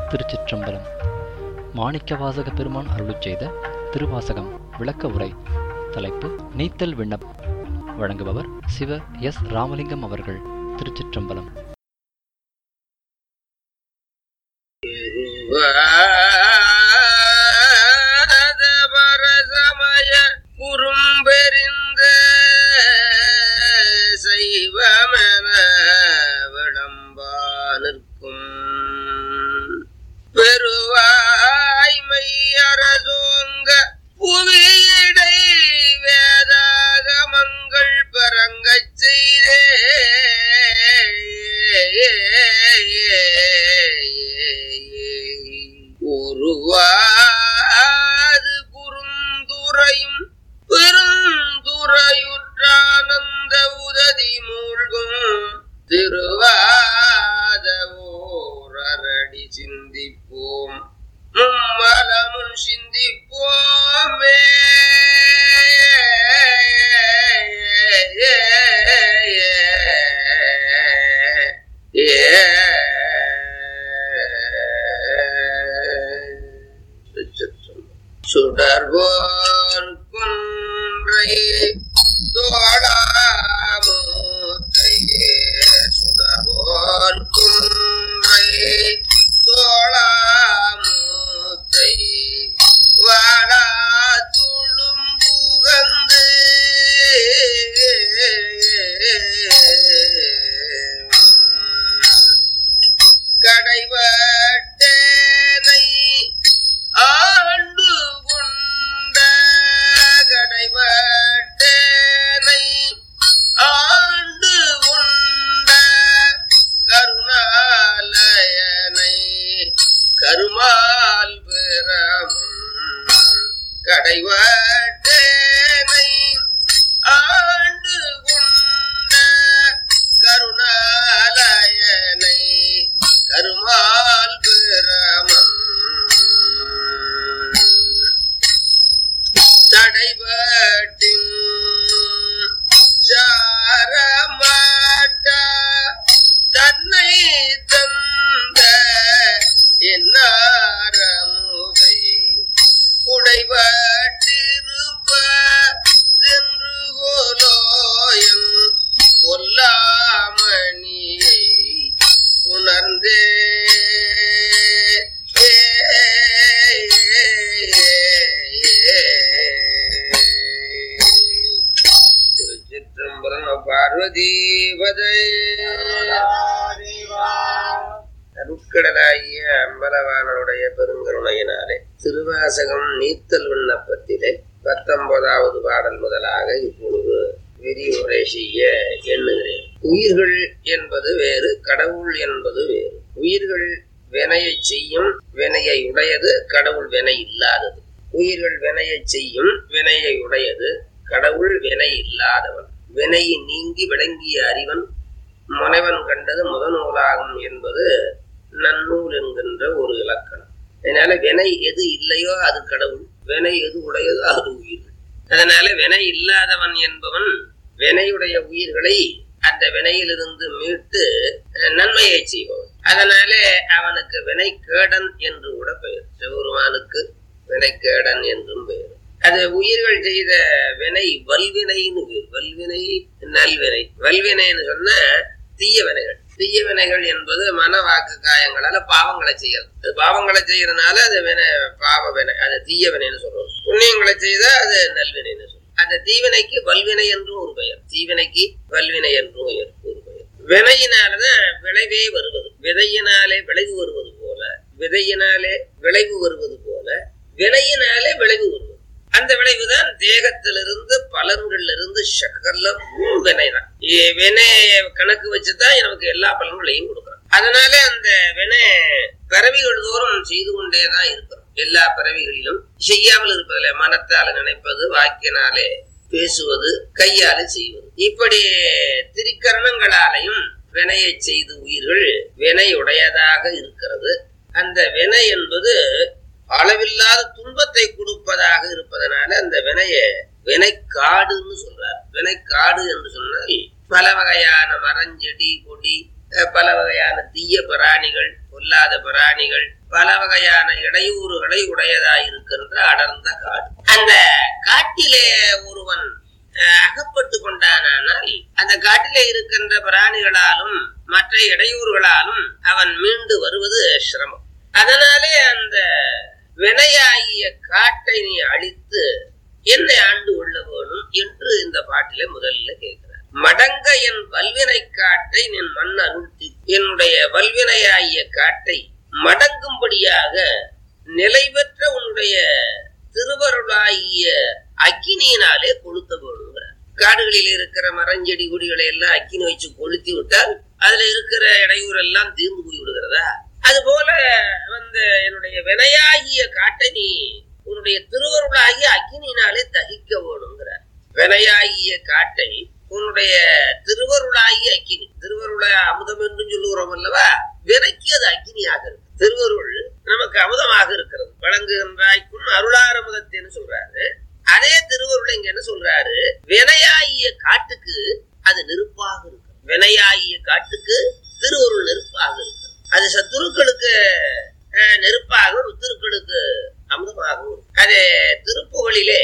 திருச்சிற்றம்பலம் மாணிக்கவாசக பெருமான் அருளிச் செய்த திருவாசகம் விளக்க உரை தலைப்பு நீத்தல் விண்ணப் வழங்குபவர் சிவ எஸ் ராமலிங்கம் அவர்கள் திருச்சிற்றம்பலம் பரசமய குறும்பெறிந்த செய்வமென விளம்பா நிற்கும் பெருவாய்மை அரசோங்க புவியிடை வேதாகமங்கள் பரங்கச் செய்தே உருவாது குறுந்துறையும் பெருந்துறையுற்றானந்த உததி மூழ்கும் திருவாத ஓரடி சிந்திப்போம் மும்மலமுன் சிந்திப்போமே சுடர்வோர் குன்றை தோளாமுத்தையே சுடர்வோர் குன்றை தோளாமுத்தை வாடா துளும் புகந்து கடைவட்டனை ஆண்டு கொண்ட கடைவட்டனை ஆண்டு கொண்ட கருணாலயனை கருமால் பெறமுன் கடைவட்டனை ஆண்டு கொண்ட கருணாலயனை கருமால் பெறமன் தடைபட்டின் சாரமாட்ட தன்னை தந்த என்னாரமுதை உடைபட்டிருப்ப சென்று கோலோயம் கொல்லாமணியை உணர்ந்தே திருச்சிற்றம்பலம் பார்வதி பதை அருட்கடலாகிய அம்பலவானனுடைய பெருங்கருணையினாலே திருவாசகம் நீத்தல் விண்ணப்பத்திலே பத்தொன்பதாவது பாடல் முதலாக இப்பொழுது விரிவுரை செய்ய எண்ணுகிறேன் உயிர்கள் என்பது வேறு கடவுள் என்பது வேறு உயிர்கள் வினையை செய்யும் வினையை உடையது கடவுள் வினை இல்லாதது உயிர்கள் வினையை செய்யும் வினையை உடையது கடவுள் வினை இல்லாதவன் வினை நீங்கி விளங்கிய அறிவன் முனைவன் கண்டது முதநூலாகும் என்பது நன்னூல் என்கின்ற ஒரு இலக்கணம் அதனால வினை எது இல்லையோ அது கடவுள் வினை எது உடையதோ அது உயிர்கள் அதனால வினை இல்லாதவன் என்பவன் வினையுடைய உயிர்களை அந்த வினையிலிருந்து மீட்டு அஹ், நன்மையை செய்பவன் அதனாலே அவனுக்கு வினை கேடன் என்று கூட பெயர் சிவருமானுக்கு வினைக்கேடன் என்றும் பெயர் அது உயிர்கள் செய்த வினை வல்வினைன்னு பேர் வல்வினை நல்வினை வல்வினைன்னு சொன்ன தீய வினைகள் தீய வினைகள் என்பது மன வாக்கு காயங்களால பாவங்களை செய்யறது அது பாவங்களை செய்யறதுனால அது வினை பாவ வினை அது தீய வினைன்னு சொல்றோம் புண்ணியங்களை செய்தா அது நல்வினைன்னு சொல்றோம் அந்த தீவினைக்கு வல்வினை என்றும் ஒரு பெயர் தீவினைக்கு வல்வினை என்றும் ஒரு ஒரு பெயர் வினையினாலதான் விளைவே வருவது விதையினாலே விளைவு வருவது போல விதையினாலே விளைவு வருவது போல வினையினாலே விளைவு வருவது அந்த விளைவுதான் தேகத்திலிருந்து பலன்கள்ல இருந்து சகலம் வினைதான் இ- வினை கணக்கு வச்சுதான் நமக்கு எல்லா பலன்களையும் கொடுக்குறோம் அதனால அந்த வினை பிறவிகள் தோறும் செய்து கொண்டேதான் இருக்கிறோம் எல்லா பிறவிகளிலும் செய்யாமல் இருப்பதில்லை மனத்தால நினைப்பது வாக்கினாலே பேசுவது கையால செய்வது இப்படி திரிகரணங்களாலையும் வினையை செய்து உயிர்கள் வினையுடையதாக இருக்கிறது அந்த வினை என்பது அளவில்லாத துன்பத்தை கொடுப்பதாக இருப்பதனால அந்த வினைய வினைக்காடுன்னு சொல்றார் வினைக்காடு என்று சொன்னால் பல வகையான மரஞ்செடி கொடி அஹ், பல வகையான தீய பிராணிகள் பொல்லாத பிராணிகள் பல வகையான இடையூறுகளை உடையதாயிருக்கின்ற அடர்ந்த காடு அந்த காட்டிலே ஒருவன் அஹ், அகப்பட்டு கொண்டானால் அந்த காட்டிலே இருக்கின்ற பிராணிகளாலும் மற்ற இடையூறுகளாலும் அவன் மீண்டு வருவது சிரமம் அதனாலே அந்த வினையாகிய காட்டை நீ அழித்து என்னை ஆண்டு கொள்ள வேணும் என்று இந்த பாட்டிலே முதல்ல கேட்கிறார் மடங்க என் வல்வினை காட்டை நின் மண் அருள்த்தி என்னுடைய வல்வினையாகிய காட்டை மடங்கும்படியாக நிலை பெற்ற உன்னுடைய திருவருளாகிய அக்கினியினாலே கொளுத்த வேணுங்கிறார் காடுகளில் இருக்கிற மரஞ்செடி கொடிகளை எல்லாம் அக்கினி வச்சு கொளுத்தி விட்டால் அதுல இருக்கிற இடையூறு எல்லாம் தீர்ந்து போய் விடுகிறதா அது போல வந்து என்னுடைய வினையாகிய காட்டை நீ உன்னுடைய திருவருளாகிய அக்கினியினாலே தகிக்க வேணுங்கிறார் வினையாகிய காட்டை உன்னுடைய திருவருளாகிய அக்கினி திருவருள அமுதம் என்று சொல்லுகிறோம் அல்லவா வினைக்கு அது அக்கினியாக இருக்கு திருவருள் நமக்கு அமுதமாக இருக்கிறது வழங்குகின்றாய்க்கும் அருளாரமுதத்தின்னு சொல்றாரு அதே திருவருள் இங்க என்ன சொல்றாரு வினையாகிய காட்டுக்கு அது நெருப்பாக இருக்கு வினையாகிய காட்டுக்கு திருவருள் நெருப்பாக இருக்கு அது சத்துருக்களுக்கு அஹ், நெருப்பாகவும் உத்திருக்களுக்கு அமுதமாகவும் இருக்கு. அது திருப்புகளிலே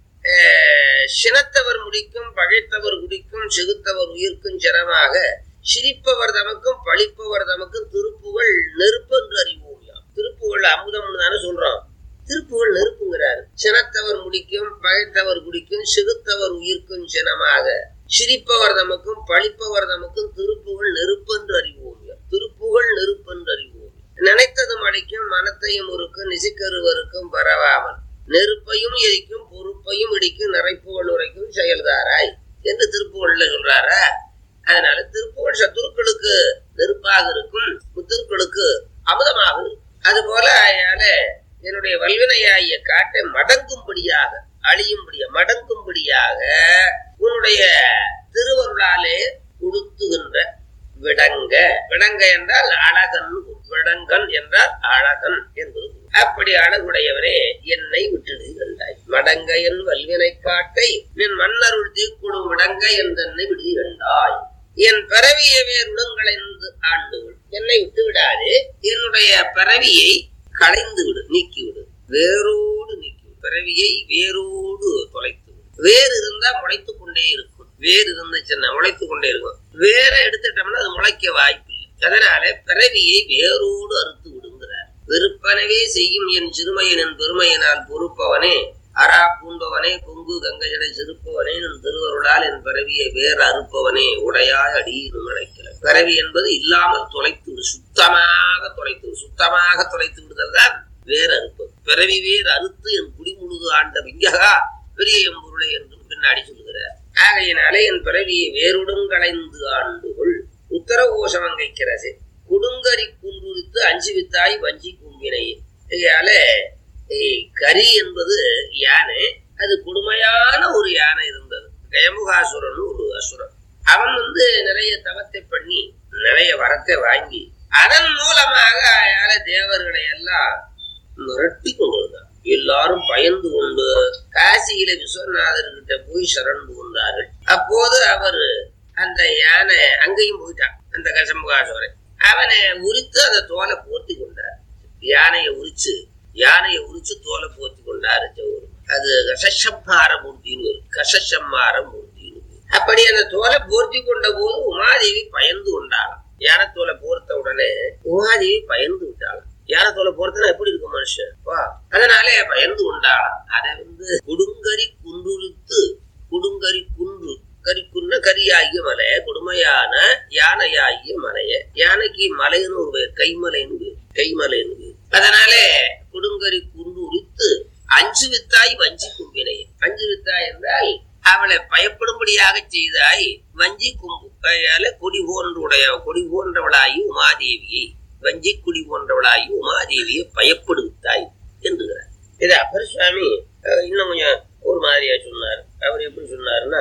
அஹ், சினத்தவர் முடிக்கும் பகைத்தவர் குடிக்கும் செகுத்தவர் உயிர்க்கும் சிரமாக சிரிப்பவர் தமக்கும் பழிப்பவர் தமக்கும் திருப்புகள் நெருப்பு என்று அறிவோம் திருப்புகள் அமுதம்னு தானே சொல்றோம் திருப்புகள் நெருப்புங்கிறாரு சினத்தவர் முடிக்கும் பகைத்தவர் குடிக்கும் செகுத்தவர் உயிர்க்கும் சினமாக சிரிப்பவர் தமக்கும் பழிப்பவர் தமக்கும் திருப்புகள் நெருப்பு என்று அறிவோம் திருப்புகள் நெருப்பு என்று அறிவோம் நினைத்ததும் அடிக்கும் மனத்தையும் உருக்கும் நிசிக்கருவருக்கும் பரவாமல் நெருப்பையும் எரிக்கும் பொறுப்பையும் இடிக்கும் நிறைப்புகள் உரைக்கும் செயல்தாராய் என்று திருப்புகள்ல சொல்றாரா அதனால திருப்புகழ் சத்துருக்களுக்கு நெருப்பாக இருக்கும் முத்திருக்களுக்கு அமுதமாக இருக்கும் அது போல அதனால என்னுடைய வல்வினையாகிய காட்டை மடங்கும்படியாக அழியும்படியாக மடங்கும்படியாக உன்னுடைய திருவருளாலே உடுத்துகின்ற விடங்க விடங்க என்றால் அழகன் விடங்கன் என்றால் அழகன் என்பது பொருள். அப்படி அழகுடையவரே என்னை விட்டுடு கண்டாய் மடங்க என் வல்வினை காட்டை நின் மன்னருள் தீக்குழு விடங்க என்றென்னை விடுதி கண்டாய் என் பிறவியை வேறுடங்களைந்து ஆண்டுகள் என்னை விட்டு விடாது என்னுடைய பிறவியை களைந்து விடு நீக்கி விடு வேரோடு நீக்கி விடு. பிறவியை வேரோடு தொலைத்து விடு. வேர் இருந்தா முளைத்து கொண்டே இருக்கும் வேர் இருந்துச்சுன்னா முளைத்து கொண்டே இருக்கும் வேற எடுத்துட்டோம்னா அது முளைக்க வாய்ப்பு இல்லை அதனால பிறவியை வேரோடு அறுத்து விடுங்கிறார் வெறுப்பனவே செய்யும் என் சிறுமையின் என் பெருமையினால் பொறுப்பவனே அரா பூண்டவனே பொங்கு கங்கையடை சிறுப்பவனே என் திருவருளால் என் பிறவியை வேறு அறுப்பவனே உடையாய் அடியும் அழைக்கல பிறவி என்பது இல்லாமல் தொலைத்து விடு சுத்தமாக தொலைத்து விடு சுத்தமாக தொலைத்து விடுதல் தான் வேறு அறுப்பது பிறவி வேறு அறுத்து என் குடி முழுது ஆண்ட விங்ககா பெரிய எம்பொருளை என்றும் பின்னாடி சொல்லுகிறார் ஆகையினாலே என் பிறவியை வேறுடன் களைந்து ஆண்டுகள் உத்தரகோஷமங்கைக்கிறசே குடுங்கரி குன்றுரித்து அஞ்சு வித்தாய் வஞ்சி கும்பினை இதால ஏய், கரி என்பது யானை அது கொடுமையான ஒரு யானை இருந்தது கயமுகாசுரன் ஒரு அசுரன் அவன் வந்து நிறைய தவத்தை பண்ணி நிறைய வரத்தை வாங்கி அதன் மூலமாக அயால தேவர்களை எல்லாம் மிரட்டி கொண்டு வந்தார் எல்லாரும் பயந்து கொண்டு காசியில விஸ்வநாதர்கிட்ட போய் சரண் புகுந்தார்கள் அப்போது அவர் அந்த யானை அங்கேயும் போயிட்டான் அந்த கசமுகாசுரன் அவனை உரித்து அந்த தோலை போர்த்தி கொண்டார் யானையை உரிச்சு யானையை உரிச்சு தோலை போர்த்தி கொண்டாரு ஜவுரு அது கசசம்மார மூர்த்தின்னு வரும் கசசம்மார மூர்த்தின்னு வரும். அப்படி அந்த தோலை போர்த்தி கொண்ட போது உமாதேவி பயந்து கொண்டாளாம் யானை தோலை போர்த்த உடனே உமாதேவி பயந்து விட்டாளாம் யானை தோலை போர்த்தனா எப்படி இருக்கும் மனுஷன் வா அதனாலே பயந்து கொண்டாளாம் அதை வந்து குடுங்கரி குன்றுரித்து குடுங்கரி குன்று கரிக்குன்ன கரியாகிய மலை கொடுமையான யானையாகிய மலைய யானைக்கு மலைன்னு ஒரு பேர் கைமலைன்னு பேர் கைமலைன்னு பேர் அதனாலே கொடுங்கரி குன்று உரித்து அஞ்சு வித்தாய் வஞ்சி கும்பினை அஞ்சு வித்தாய் என்றால் அவளை பயப்படும்படியாக செய்தாய் வஞ்சி கும்பு கையால கொடி போன்றுடைய கொடி போன்றவளாகி உமாதேவியை வஞ்சி குடி போன்றவளாகி உமாதேவியை பயப்படுவித்தாய் என்கிறார் இது அப்பர் சுவாமி அஹ், இன்னும் கொஞ்சம் ஒரு மாதிரியா சொன்னார் அவர் எப்படி சொன்னாருன்னா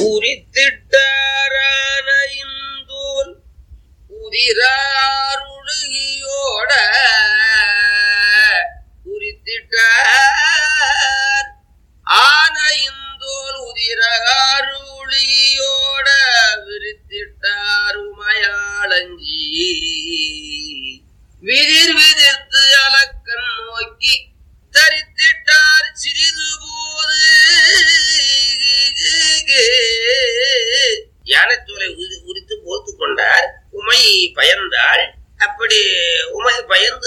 உரித்திட்டாரான இந்தூல் உதிராருடுகியோட உரித்திட்டார் ஆன இந்தோல் உதிராருளியோட விரித்திட்டார் உமையாளஞ்சி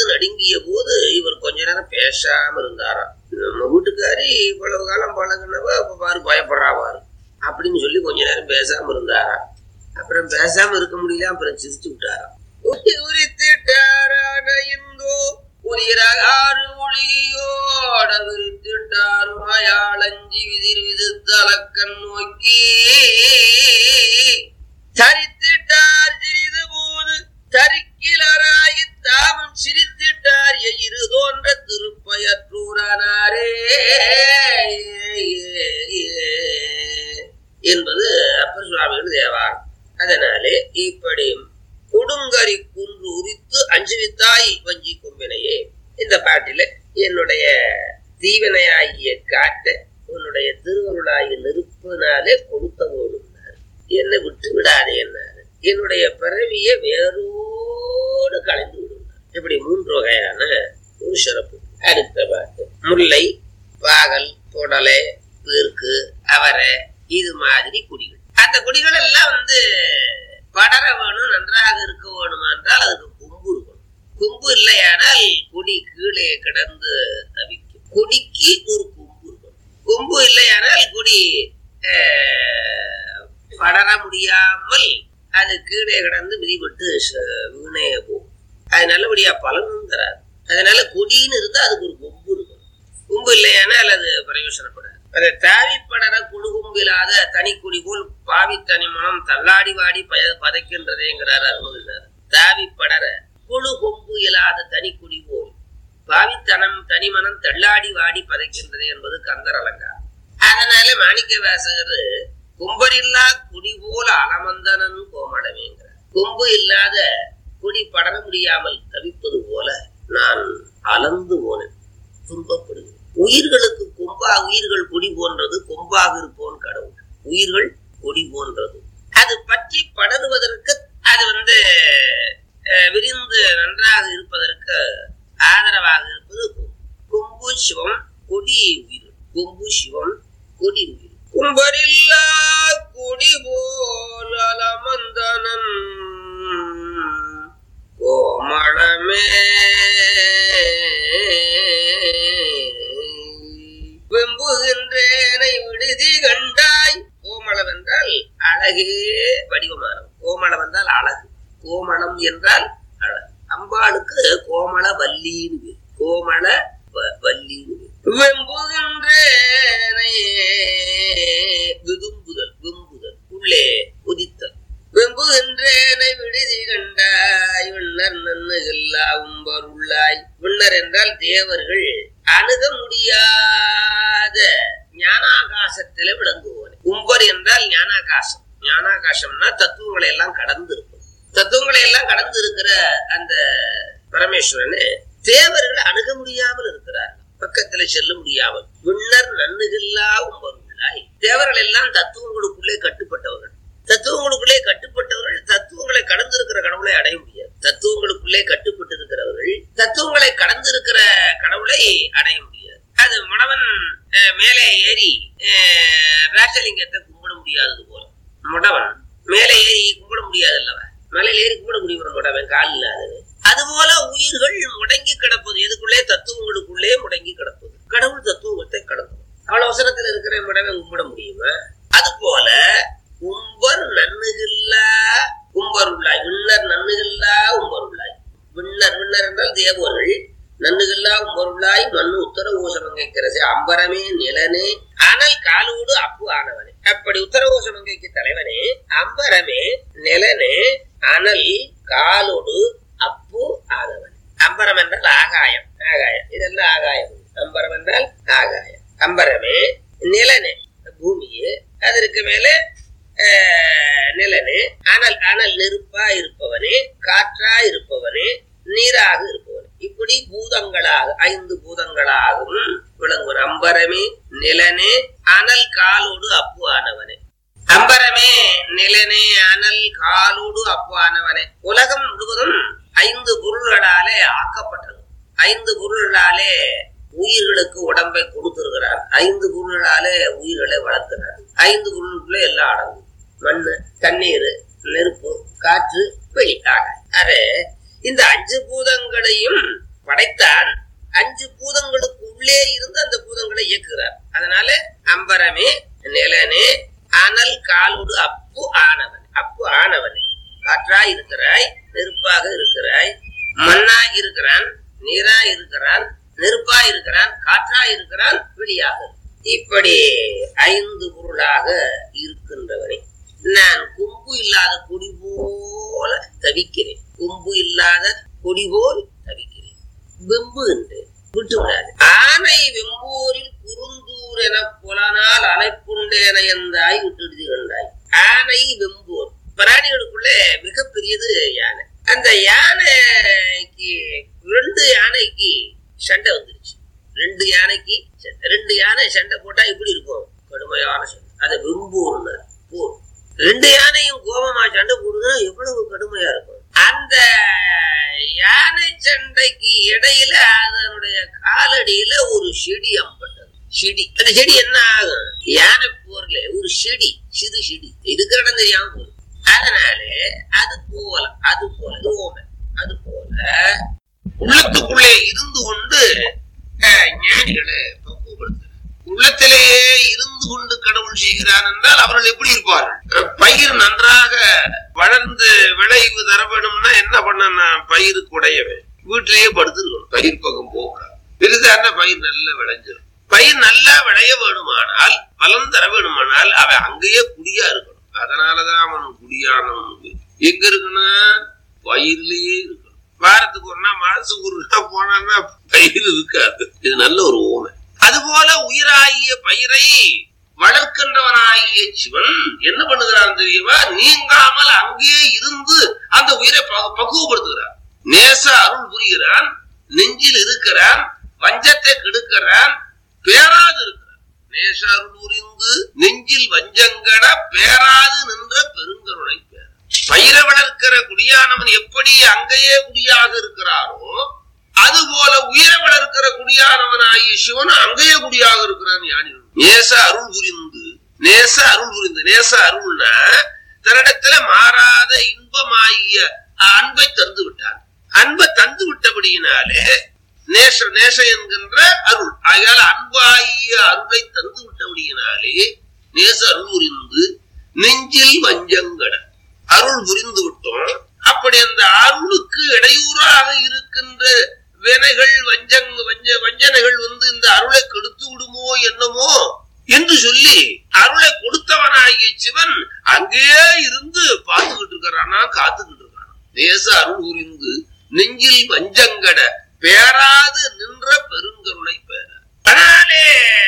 பயந்து நடுங்கிய போது இவர் கொஞ்ச நேரம் பேசாம இருந்தாராம் நம்ம வீட்டுக்காரி இவ்வளவு காலம் பழகினவ அப்ப பாரு பயப்படுறா பாரு அப்படின்னு சொல்லி கொஞ்ச நேரம் பேசாம இருந்தாராம் அப்புறம் பேசாம இருக்க முடியல அப்புறம் சிரிச்சு விட்டாராம் உரித்திட்டாரான இந்தோ உயிரகாறு ஒளியோட விரித்திட்டாரு மயாளஞ்சி விதிர் விதித்தலக்கன் நோக்கி தரித்திட்டார் சிறிது போது தரிக்கிலராகி தாமும் சிரித்திட்டார் இரு தோன்ற திருப்பயற்றூரானாரே என்பது அப்பர் சுவாமிகள் தேவாரம் அதனாலே இப்படி கொடுங்கரி குன்று உரித்து அஞ்சுவித்தாய் வஞ்சி கொம்பினையே இந்த பாட்டில என்னுடைய தீவனையாகிய காட்ட உன்னுடைய திருவருளாகிய நெருப்பினாலே கொடுத்த போடுனார் என்னை விட்டு விடாதே என்னாரு என்னுடைய பிறவிய வேரோடு கலைந்து விடுனார் இப்படி மூன்று வகையான ஒரு சிறப்பு அடுத்த பாட்டு முல்லை பாகல் புடலை பெருக்கு அவரை இது மாதிரி குடிகள் அந்த குடிகள் எல்லாம் வந்து படர வேணும் நன்றாக இருக்க வேணுமா என்றால் அதுக்கு கொம்பு இருக்கணும் கொம்பு இல்லையானால் கொடி கீழே கிடந்து தவிக்கும் கொடிக்கு ஒரு கொம்பு இருக்கணும் கொம்பு இல்லையானால் கொடி ஆஹ், படர முடியாமல் அது கீழே கிடந்து மிதிப்பட்டு ச- வீணே போகும் அது நல்லபடியா பலனும் தராது அதனால கொடின்னு இருந்தா அதுக்கு ஒரு கொம்பு இருக்கணும் கொம்பு இல்லையானால் அது பிரயோசனப்படாது அதை தாவி படர குழுகும்பிலாத தனி குடி போல் பாவி தனி மனம் தள்ளாடி வாடி பய பதைக்கின்றதேங்கிறார் அருமதினார் தாவி படர குழு கொம்பு இல்லாத தனி குடி போல் பாவித்தனம் தனிமனம் தள்ளாடி வாடி பதைக்கின்றது என்பது கந்தர் அலங்காரம் அதனால மாணிக்க வாசகர் கொம்பரில்லா குடி போல அலமந்தனன் கோமளவேங்கிறார் கொம்பு இல்லாத குடி படர முடியாமல் தவிப்பது போல நான் அலந்து போனேன் துன்பப்படுகிறேன் உயிர்களுக்கு கொம்பா உயிர்கள் கொடி போன்றது கொம்பாக இருப்போன் கடவுள் உயிர்கள் கொடி போன்றது அது பற்றி படருவதற்கு அது வந்து அஹ், விரிந்து நன்றாக இருப்பதற்கு ஆதரவாக இருப்பது கொம்பு. கொம்பு சிவம் கொடி உயிர் கொம்பு சிவம் கொடி உயிர் கும்பரில்லா கொடி போல் அலமந்தனன் கோமளமே வெம்புகின்றேனை விடுதி கண்டாய் கோமளம் என்றால் அழகே வடிவமானது கோமளம் என்றால் அழகு கோமளம் என்றால் அழகு அம்பாளுக்கு கோமள வல்லின்னு பேர். கோமள வ- வல்லின்னு பேர். வெம்புகின்றேனை விதும்புதல் விம்புதல் உள்ளே உதித்தல் வெம்புகின்றேனை விடுதி கண்டாய் விண்ணர் நன்னுகில்லா உம்பர் உள்ளாய் விண்ணர் என்றால் தேவர்கள் அணுக முடியாத ஞானாகாசத்தில விளங்குவோன் உம்பர் என்றால் ஞானாகாசம் ஞானாகாசம்னா தத்துவங்களை எல்லாம் கடந்து இருக்கும் தத்துவங்களை எல்லாம் கடந்து இருக்கிற அந்த பரமேஸ்வரனு தேவர்கள் அணுக முடியாமல் இருக்கிறார் பக்கத்துல செல்ல முடியாமல் விண்ணர் நன்னுகில்லா உம்பர் உள்ளாய் தேவர்கள் எல்லாம் தத்துவங்களுக்குள்ளே கட்டுப்பட்டவர்கள் தத்துவங்களுக்குள்ளே கட்டுப்பட்டவர்கள் தத்துவங்களை கடந்து இருக்கிற கடவுளை அடைய முடியாது தத்துவங்களுக்குள்ளே கட்டுப்பட்டு இருக்கிறவர்கள் தத்துவங்களை கடந்து இருக்கிற கடவுளை அடைய முடியாது அது மணவன் அஹ், மேலே ஏறி அஹ், ராஜலிங்கத்தை கும்பிட முடியாதது போல முடவன் மேலே ஏறி கும்பிட முடியாது அல்லவா மலையில ஏறி கும்பிட முடியும் முடவன் கால் இல்லாதது அதுபோல உயிர்கள் முடங்கி கிடப்பது எதுக்குள்ளே தத்துவங்களுக்குள்ளே முடங்கி கிடப்பது கடவுள் தத்துவத்தை கடந்தது அவ்வளவு அவசரத்துல இருக்கிற முடவன் கும்பிட முடியுமா அது போல உம்பர் நன்னுகில்லா உம்பர் உள்ளாய் விண்ணர் நன்னுகில்லா உம்பர் உள்ளாய் விண்ணர் விண்ணர் என்றால் தேவர்கள் நன்னுகில்லா உம்பர் உள்ளாய் மண்ணு உத்தர ஊசமங்கைக்கிறசே அம்பரமே நிலனே ஆனால் காலோடு அப்பு ஆனவனே அப்படி உத்தர ஊசமங்கைக்கு தலைவனே அம்பரமே நிலனே அனல் காலோடு அப்பு ஆனவன் அம்பரம் என்றால் ஆகாயம் ஆகாயம் இதெல்லாம் ஆகாயம் அம்பரம் என்றால் ஆகாயம் அம்பரமே நிலனே பூமியே அதற்கு மேலே ஆஹ், நிலனே அனல் அனல் நெருப்பா இருப்பவனே காற்றா இருப்பவனே நீராக இருப்பவனே இப்படி பூதங்களாக ஐந்து பூதங்களாகவும் விளங்குவன் அம்பரமே நிலனே அனல் காலோடு அப்பு ஆனவனே அம்பரமே நிலனே அனல் காலோடு அப்பு ஆனவனே உலகம் முழுவதும் ஐந்து பொருள்களாலே ஆக்கப்பட்டது ஐந்து பொருள்களாலே உயிர்களுக்கு உடம்பை கொடுத்திருக்கிறார் ஐந்து பொருள்களாலே உயிர்களை வளர்க்கிறார் ஐந்து பொருளுக்குள்ள எல்லாம் அடங்கும் மண்ணு தண்ணீர் நெருப்பு காற்று வெளி ஆகாயம் அது இந்த அஞ்சு பூதங்களையும் படைத்தான் அஞ்சு பூதங்களுக்கு உள்ளே இருந்து அந்த பூதங்களை இயக்குகிறார் அதனால அம்பரமே நிலனே அனல் காலோடு அப்பு ஆனவன் அப்பு ஆனவன் காற்றாய் இருக்கிறாய் நெருப்பாக இருக்கிறாய் மண்ணாய் இருக்கிறான் நீராய் இருக்கிறான் நெருப்பாய் இருக்கிறான் காற்றாய் இருக்கிறான் வெளியாக இப்படி ஐந்து பொருளாக இருக்கின்றவனே நான் கொம்பு இல்லாத கொடி போல தவிக்கிறேன் கொம்பு இல்லாத கொடி போல் தவிக்கிறேன் வெம்பு என்று விட்டு விடாது ஆனை வெம்பூரில் குறுந்தூர் என புலனால் அலைப்புண்டேன எந்தாய் விட்டுடுதி கண்டாய் ஆனை வெம்பூர் பிராணிகளுக்குள்ளே மிகப்பெரியது யானை அந்த யானைக்கு ரெண்டு யானைக்கு சண்டை வந்துருச்சு ரெண்டு யானைக்கு சண்டை. ரெண்டு யானை சண்டை போட்டா எப்படி இருக்கும் கடுமையான சண்டை அதை வெம்பூர்னு போர் ரெண்டு யானையும் கோபமா சண்டை போடுதுன்னா எவ்வளவு கடுமையா இருக்கும் அந்த யானை சண்டைக்கு இடையில அதனுடைய காலடியில ஒரு செடி அம்பட்டது செடி அந்த செடி என்ன ஆகும் யானை போர்ல ஒரு செடி சிறு செடி இருக்கிற இடம் தெரியாம போகுது அதனால அது போல அது போல இது ஓமை அது போல உள்ளத்துக்குள்ளே இருந்து கொண்டு அஹ், ஞானிகளை பக்குவப்படுத்துகிறார் உள்ளத்திலேயே இருந்து கொண்டு கடவுள் செய்கிறான் என்றால் அவர்கள் எப்படி இருப்பார்கள் அஹ், பயிர் நன்றாக வளர்ந்து விளைவு தர வேணும்னா என்ன பண்ணணும் பயிருக்கு உடையவன் வீட்டிலேயே படுத்துருக்கணும் பயிர் பக்கம் போகக்கூடாது பெரிதான பயிர் நல்ல விளைஞ்சிடும் பயிர் நல்லா விளைய வேணுமானால் பலன் தர வேணுமானால் அவன் அங்கேயே குடியா இருக்கணும் அதனாலதான் அவன் குடியானவன் எங்க இருக்குன்னா பயிர்லயே இருக்கணும் வாரத்துக்கு ஒரு நாள் மாசத்துக்கு ஒரு நாள் போனான்னா பயிர் இருக்காது இது நல்ல ஒரு ஊமை அதுபோல உயிராகிய பயிரை வளர்க்கின்றவனாகிய சிவன் என்ன பண்ணுகிறான் தெரியுமா நீங்காமல் அங்கே இருந்து அந்த உயிரை ப- பக்குவப்படுத்துகிறான் நேச அருள் புரிகிறான் நெஞ்சில் இருக்கிறான் வஞ்சத்தை கெடுக்கிறான் பேராது இருக்கிறான் நேச அருள் புரிந்து நெஞ்சில் வஞ்சங்கட பேராது நின்ற பெருங்கருணை பேர் பயிர வளர்க்கிற குடியானவன் எப்படி அங்கேயே குடியாக இருக்கிறாரோ அதுபோல உயிரை வளர்க்கிற குடியானவனாகிய சிவன் அங்கேயே குடியாக இருக்கிறான் ஞானி நேச அருள் புரிந்து நேச அருள் புரிந்து நேச அருள்னா தன்னிடத்துல மாறாத இன்பமாகிய அன்பை தந்து விட்டான் அன்பை தந்து விட்டபடியினாலே நேச நேச என்கின்ற அருள் ஆகையால அன்பாகிய அருளை தந்து விட்டபடியினாலே நேச அருள் புரிந்து நெஞ்சில் வஞ்சங்கட அருள் புரிந்து விட்டோம் அப்படி அந்த அருளுக்கு இடையூறாக இருக்கின்ற வினைகள் வஞ்சங் வஞ்ச வஞ்சனைகள் வந்து இந்த அருளை கெடுத்து விடுமோ என்னமோ என்று சொல்லி அருளை கொடுத்தவனாகிய சிவன் அங்கேயே இருந்து பார்த்துக்கிட்டு இருக்கிறானா காத்துக்கிட்டு இருக்கான் தேச அருள் புரிந்து நெஞ்சில் வஞ்சங்கட பேராது நின்ற பெருங்கருணை பேர அதனாலே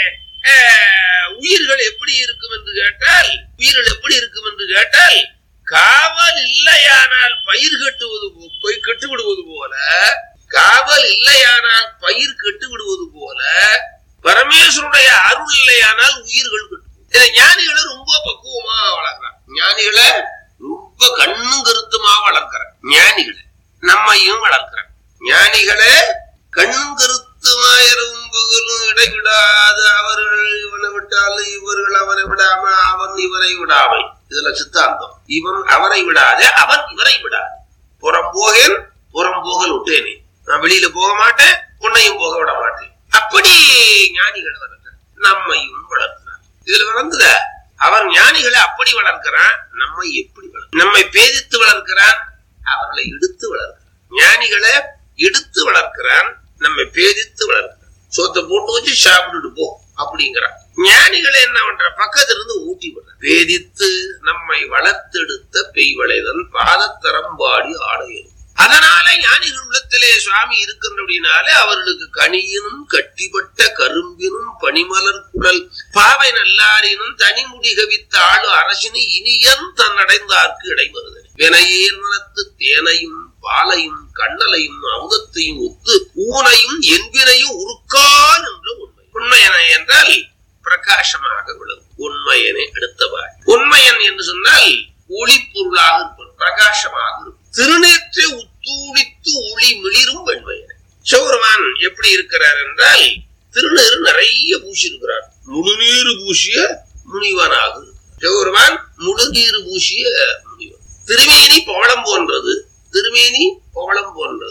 அஹ், உயிர்கள் எப்படி இருக்கும் என்று கேட்டால் உயிர்கள் எப்படி இருக்கும் என்று கேட்டால் காவல் இல்லையானால் பயிர் கட்டுவது போ- பொய் கெட்டு விடுவது போல காவல் இல்லையானால் பயிர் கெட்டு விடுவது போல பரமேஸ்வருடைய அருள் இல்லையானால் உயிர்கள் கெட்டு போகும். இதை ஞானிகளை ரொம்ப பக்குவமா வளர்க்கிறான் ஞானிகளை ரொம்ப கண்ணும் கருத்துமா வளர்க்கிறான் ஞானிகளை நம்மையும் வளர்க்கிறான் ஞானிகளை கண்ணும் கருத்துமாயிரும் பகலும் இடைவிடாது அவர்கள் இவனை விட்டாலும் இவர்கள் அவரை விடாம அவன் இவரை விடாமை இதுல சித்தாந்தம் இவன் அவரை விடாதே அவன் இவரை விடாது புறம் போகேன் புறம் போகல் விட்டேனே நான் வெளியில போக மாட்டேன் உன்னையும் போக விட மாட்டேன் அப்படி ஞானிகள் வளர்க்கிறான் நம்மையும் வளர்க்கிறான் இதுல வளர்ந்துத அவன் ஞானிகளை அப்படி வளர்க்கிறான் நம்மை எப்படி வளர்க்கிறான் நம்மை பேதித்து வளர்க்கிறான் அவர்களை எடுத்து வளர்க்கிறான் ஞானிகளை எடுத்து வளர்க்கிறான் நம்மை பேதித்து வளர்க்கிறான் சோத்தை போட்டு வச்சு சாப்பிட்டுட்டு போ அப்படிங்கிறான் ஞானிகளை என்ன பண்ற பக்கத்துல இருந்து ஊட்டி விடுற வேதித்து நம்மை வளர்த்தெடுத்த பெய்வளைதன் பாதத்தரம்பாடி ஆடையது அதனால ஞானிகள் உள்ளத்திலே சுவாமி இருக்கின்றபடினாலே அவர்களுக்கு கனியினும் கட்டிப்பட்ட கரும்பினும் பனிமலர் குழல் பாவை நல்லாரினும் தனிமுடி கவித்த ஆளு அரசினு இனியன் தன்னடைந்தார்க்கு இடைமறுதல் வினையேர் மனத்து தேனையும் பாலையும் கண்ணலையும் அமுதத்தையும் ஒத்து ஊனையும் என்பினையும் உருக்கான் என்ற உண்மை உண்மையன என்றால் பிரகாசமாக விளங்கும் உண்மையனை அடுத்தவாய் உண்மையன் என்று சொன்னால் ஒளி பொருளாக இருப்பது பிரகாசமாக இருக்கும் திருநேற்றை உத்தூடித்து ஒளி மிளிரும் வெண்மையனை சிவபெருமான் எப்படி இருக்கிறார் என்றால் திருநீறு நிறைய பூசி இருக்கிறார் முழுநீர் பூசிய முனிவனாக இருக்கிறார். சிவபெருமான் முழுநீர் பூசிய முனிவன் திருமேனி பவளம் போன்றது திருமேனி பவளம் போன்றது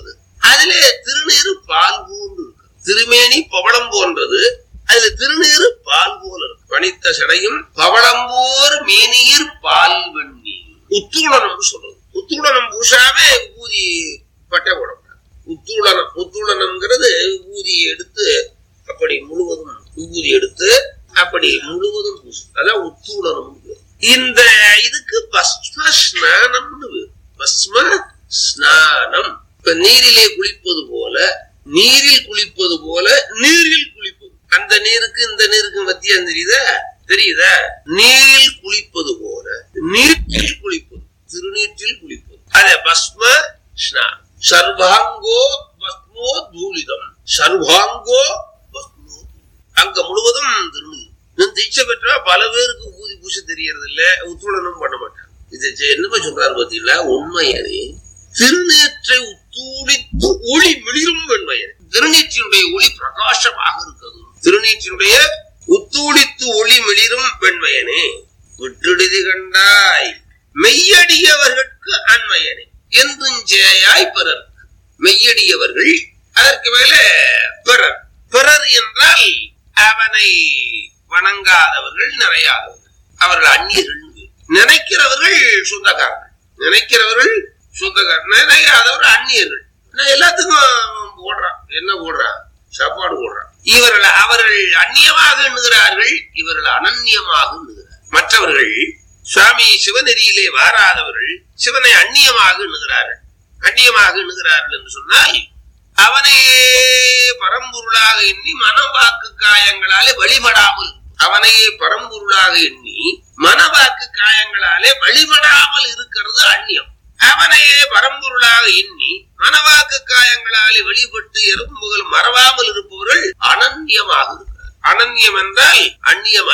அதுல திருநீரு பால் போன்று இருக்கு திருமேனி பவளம் போன்றது அதுல திருநீரு பால் போல இருக்கு பனித்த சடையும் பவளம்போர் மேனியிர் பால் வெண்ணி உத்தூளனம் சொல்றது உத்தூளனம் பூசாவே ஊதி பட்டை போடக்கூடாது உத்தூளனம் உத்தூளனம்ங்கிறது ஊதியை எடுத்து அப்படி முழுவதும் ஊதி எடுத்து அப்படி முழுவதும் பூசு அதான் உத்தூளனம் இந்த இதுக்கு பஸ்ம ஸ்நானம்னு பேரு. பஸ்ம ஸ்நானம் இப்ப நீரிலே குளிப்பது போல நீரில் குளிப்பது போல நீரில் குளிப்பது அந்த நீருக்கு இந்த நீருக்கு மத்தியம் தெரியுதா தெரியுதா நீரில் குளிப்பது போல நீரில் குளிப்பது திருநீற்றில் குளிப்பது அத பஸ்ம ஸ்நானம் சர்வாங்கோ பஸ்மோ தூளிதம் சர்வாங்கோ பஸ்மோ அங்க முழுவதும் திருநீர் இன்னும் தீட்சை பெற்றா பல பேருக்கு ஊதி பூச தெரியறது இல்ல உத்துடனும் பண்ண மாட்டாங்க இது செ- என்னமா சொல்றாரு பாத்தீங்களா உண்மையனே திருநீற்றை உத்தூளித்து ஒளி மிளிரும் வெண்மையனே திருநீற்றினுடைய ஒளி பிரகாசமாக இருக்கிறது திருநீற்றினுடைய உத்தூளித்து ஒளி மிளிரும் வெண்மையனே விட்டுடுதி கண்டாய் மெய்யடியவர்களுக்கு அண்மையனே என்றும் ஜெயாய் பிறர் மெய்யடியவர்கள் அதற்கு மேல பிறர் பிறர் என்றால் அவனை வணங்காதவர்கள் நிறையாதவர்கள் அவர்கள் அந்நியர்கள் நினைக்கிறவர்கள் சொந்தக்காரர்கள் நினைக்கிறவர்கள் சொந்தக்காரர் நினைக்காதவர் அந்நியர்கள் நான் எல்லாத்துக்கும் போடுறான் என்ன போடுறான் சாப்பாடு போடுறான் இவர்கள் அவர்கள் அந்நியமாக எண்ணுகிறார்கள் இவர்கள் அனன்யமாக எண்ணுகிறார் மற்றவர்கள் சுவாமி சிவநெறியிலே வாராதவர்கள் சிவனை அந்நியமாக எண்ணுகிறார்கள் அந்நியமாக எண்ணுகிறார்கள் என்று சொன்னால் அவனையே பரம்பொருளாக எண்ணி மனவாக்கு காயங்களாலே வழிபடாமல் அவனையே பரம்பொருளாக எண்ணி மனவாக்கு காயங்களாலே வழிபடாமல் இருக்கிறது அந்நியம் அவனையே பரம்பொருளாக எண்ணி மனவாக்கு காயங்களாலே வழிபட்டு எறும்புகள் மறவாமல் இருப்பவர்கள் அனன்யமாக இருக்கிறார் அனன்யம் என்றால் அந்நியம்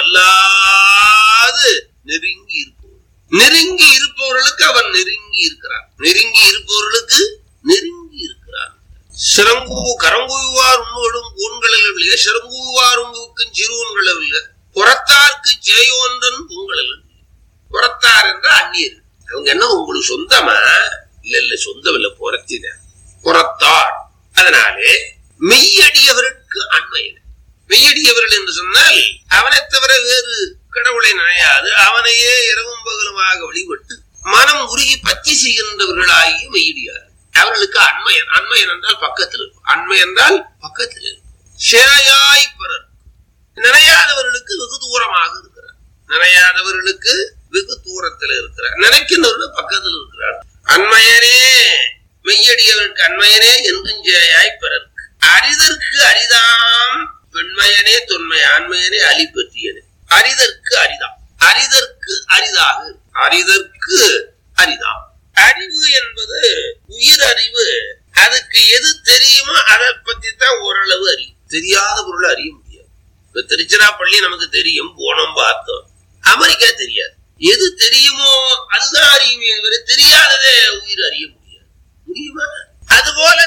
அல்லாது நெருங்கி இருப்பவர் நெருங்கி இருப்பவர்களுக்கு அவன் நெருங்கி இருக்கிறான் நெருங்கி இருப்பவர்களுக்கு நெருங்கி இருக்கிறான் சிறங்கு கரங்குவார் உண்மைகளும் கூண்களில் சிறங்குவார் உங்களுக்கும் சிறுவன்களில் புறத்தார்க்கு ஜெயோன்றன் உங்களில் புறத்தார் என்ற அந்நியர் அவங்க என்ன உங்களுக்கு சொந்தமா இல்ல இல்ல சொந்தம் இல்ல புறத்தின புறத்தார் அதனாலே மெய்யடியவருக்கு அண்மையின மெய்யடியவர்கள் என்று சொன்னால் அவனை தவிர வேறு கடவுளை நினையாது அவனையே இரவும் பகலுமாக வழிபட்டு மனம் உருகி பத்தி செய்கின்றவர்களாகி மெய்யடியார் அவர்களுக்கு அண்மையன் அண்மையன் என்றால் பக்கத்தில் இருக்கும் அண்மை என்றால் பக்கத்தில் இருக்கும் சேயாய் பிறர் நினையாதவர்களுக்கு வெகு தூரமாக இருக்கிறார் நினையாதவர்களுக்கு வெகு தூரத்தில் இருக்கிறார் நினைக்கின்றவர்கள் பக்கத்தில் இருக்கிறார் அண்மையனே மெய்யடியவருக்கு அண்மையனே என்றும் ஜெயாய் பிறர்க்கு அரிதற்கு அரிதாம் பெண்மையனே தொன்மை ஆண்மையனே அலிபற்றியனே அரிதற்கு அரிதாம் அரிதற்கு அரிதாக இருக்கு. அரிதற்கு அரிதாம் அறிவு என்பது உயிர் அறிவு அதுக்கு எது தெரியுமோ அதை பத்தி தான் ஓரளவு அறியும் தெரியாத பொருளை அறிய முடியாது இப்ப திருச்சிராப்பள்ளி நமக்கு தெரியும் போனோம் பார்த்தோம் அமெரிக்கா தெரியாது எது தெரியுமோ அதுதான் அறியுமே தவிர தெரியாததே உயிர் அறிய முடியாது முடியுமா அதுபோல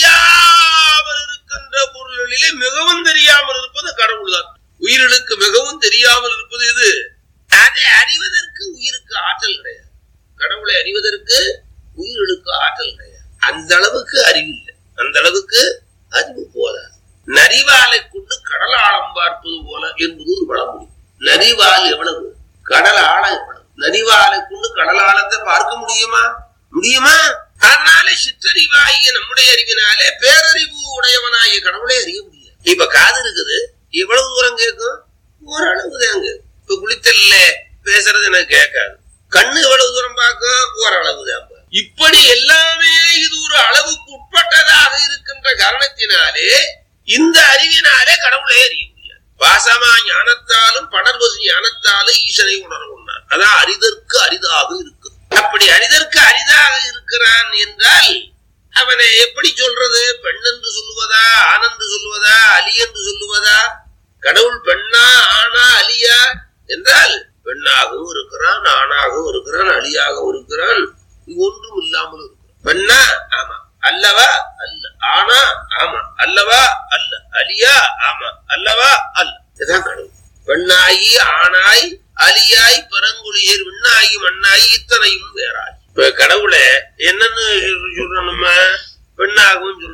தெரியாமல் இருக்கின்ற பொருள்களிலே மிகவும் தெரியாமல் இருப்பது கடவுள் தான் உயிர்களுக்கு மிகவும் தெரியாமல் இருப்பது இது அதை அறிவதற்கு உயிருக்கு ஆற்றல் கிடையாது கடவுளை அறிவதற்கு உயிர்களுக்கு ஆற்றல் கிடையாது அந்த அளவுக்கு அறிவு இல்லை அந்த அளவுக்கு அறிவு போதாது நரிவாலை கொண்டு கடல் ஆழம் பார்ப்பது போல என்பது ஒரு பழமொழி நரிவால் எவ்வளவு கடல் ஆழம் எவ்வளவு நரிவாலை கொண்டு கடல் ஆழத்தை பார்க்க முடியுமா முடியுமா அதனால சிற்றறிவாகிய நம்முடைய அறிவினாலே பேரறிவு உடையவனாகிய கடவுளை அறிய முடியாது இப்ப காது இருக்குது எவ்வளவு தூரம் கேட்கும் ஓரளவு தாங்க இப்ப குளித்தல்ல பேசுறது எனக்கு கேட்காது கண்ணு எவ்வளவு தூரம் பார்க்கும் ஓரளவு தான் பார்க்கும். இப்படி எல்லாமே இது ஒரு அளவுக்கு உட்பட்டதாக இருக்கின்ற காரணத்தினாலே இந்த அறிவினாலே கடவுளை அறிய முடியாது பாசமா ஞானத்தாலும் படர்வசு ஞானத்தாலும் ஈசனை உணர உண்ணார் அதான் அரிதற்கு அரிதாக இருக்கு அப்படி அரிதற்கு அரிதாக இருக்கிறான் என்றால் அவனை எப்படி சொல்றது பெண் என்று சொல்லுவதா ஆண் என்று சொல்லுவதா அலி என்று சொல்லுவதா கடவுள் பெண்ணா ஆணா அலியா என்றால் பெண்ணாகவும் இருக்கிறான் ஆணாகவும் இருக்கிறான் அலியாகவும் இருக்கிறான் ஒன்றும் இல்லாமல் இருக்கிறான் பெண்ணா ஆமா அல்லவா அல்ல ஆனா ஆமா அல்லவா அல்ல அலியா ஆமா அல்லவா அல்ல இதுதான் கடவுள் பெண்ணாயி ஆணாய் அலியாய் பரங்குழியர் விண்ணாகி மண்ணாகி இத்தனையும் வேறாய் இப்ப கடவுளை என்னன்னு சொல்றோம் நம்ம பெண்ணாகவும் சொல்றோம்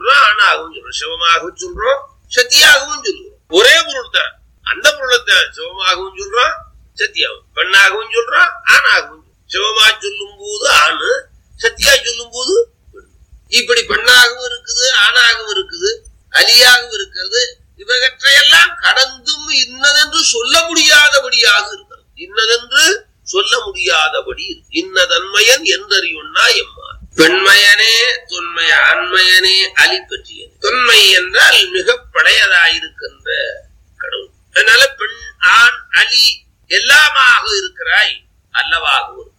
ஆணாகவும் சொல்றோம் சிவமாகவும் சொல்றோம் சத்தியாகவும் சொல்றோம் ஒரே பொருள் தான் அந்த பொருளைத்தான் சிவமாகவும் சொல்றோம் சத்தியாகவும் பெண்ணாகவும் சொல்றோம் ஆணாகவும் சொல்றோம். சிவமா சொல்லும் போது ஆணு சத்தியா சொல்லும் போது பெண். இப்படி பெண்ணாகவும் இருக்குது ஆணாகவும் இருக்குது அலியாகவும் இருக்கிறது இவற்றையெல்லாம் கடந்தும் இன்னதென்று சொல்ல முடியாதபடியாக இருக்கிறது இன்னதென்று சொல்ல முடியாதபடி இருக்கு. இன்னதன்மையன் என்றறியுன்னா எம்மா பெண்மயனே தொன்மை ஆண்மயனே அலி பற்றியது தொன்மை என்றால் மிக பழையதாயிருக்கின்ற கடவுள் அதனால பெண் ஆண் அலி எல்லாமாக இருக்கிறாய் அல்லவாகவும் இருக்கிறாய்